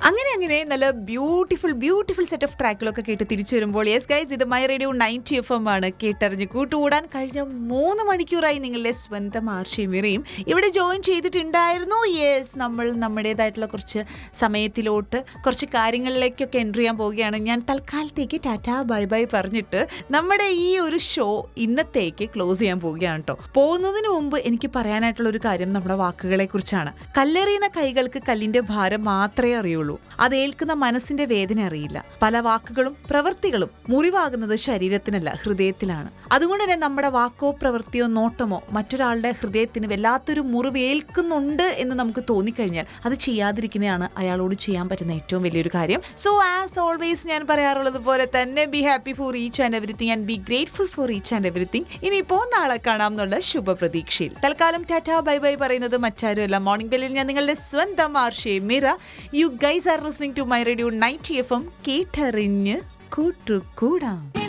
അങ്ങനെ അങ്ങനെ നല്ല ബ്യൂട്ടിഫുൾ ബ്യൂട്ടിഫുൾ സെറ്റ് ഓഫ് ട്രാക്കുകളൊക്കെ കേട്ട് തിരിച്ചു വരുമ്പോൾ യെസ് ഗൈസ് ഇത് my radio ninety F M ആണ് കേട്ടറിഞ്ഞ് കൂട്ടുകൂടാൻ കഴിഞ്ഞ മൂന്ന് മണിക്കൂറായി നിങ്ങളുടെ സ്വന്തം ആർഷിമിറയും ഇവിടെ ജോയിൻ ചെയ്തിട്ടുണ്ടായിരുന്നു യെസ് നമ്മൾ നമ്മുടേതായിട്ടുള്ള കുറച്ച് സമയത്തിലോട്ട് കുറച്ച് കാര്യങ്ങളിലേക്കൊക്കെ എൻട്രി ചെയ്യാൻ പോവുകയാണ് ഞാൻ തൽക്കാലത്തേക്ക് ടാറ്റാ ബൈ ബൈ പറഞ്ഞിട്ട് നമ്മുടെ ഈ ഒരു ഷോ ഇന്നത്തേക്ക് ക്ലോസ് ചെയ്യാൻ പോവുകയാണ് കേട്ടോ പോകുന്നതിന് മുമ്പ് എനിക്ക് പറയാനായിട്ടുള്ള ഒരു കാര്യം നമ്മുടെ വാക്കുകളെ കുറിച്ചാണ് കല്ലെറിയുന്ന കൈകൾക്ക് കല്ലിന്റെ ഭാരം മാത്രമേ അറിയുള്ളൂ അത് ഏൽക്കുന്ന മനസ്സിന്റെ വേദന അറിയില്ല പല വാക്കുകളും പ്രവൃത്തികളും മുറിവാകുന്നത് ശരീരത്തിനല്ല ഹൃദയത്തിലാണ് അതുകൊണ്ട് തന്നെ നമ്മുടെ വാക്കോ പ്രവൃത്തിയോ നോട്ടമോ മറ്റൊരാളുടെ ഹൃദയത്തിന് വല്ലാത്തൊരു മുറിവ് ഏൽക്കുന്നുണ്ട് എന്ന് നമുക്ക് തോന്നിക്കഴിഞ്ഞാൽ അത് ചെയ്യാതിരിക്കുന്നതാണ് അയാളോട് ചെയ്യാൻ പറ്റുന്ന ഏറ്റവും വലിയൊരു കാര്യം സോ ആസ് ഓൾവേസ് ഞാൻ പറയാറുള്ളത് പോലെ തന്നെ be happy for each and everything and be grateful for each and everything ഇനിയിപ്പോ നാളെ കാണാം എന്നുള്ള ശുഭപ്രതീക്ഷയിൽ തൽക്കാലം ടാറ്റാ ബൈ ബൈ പറയുന്നത് മറ്റാരുമല്ല മോർണിംഗ് ബെല്ലിൽ ഞാൻ നിങ്ങളുടെ സ്വന്തം ആർഷേ മിറ you guys are listening to my radio ninety F M കേട്ടറിഞ്ഞ് കൂട്ടുകൂടാം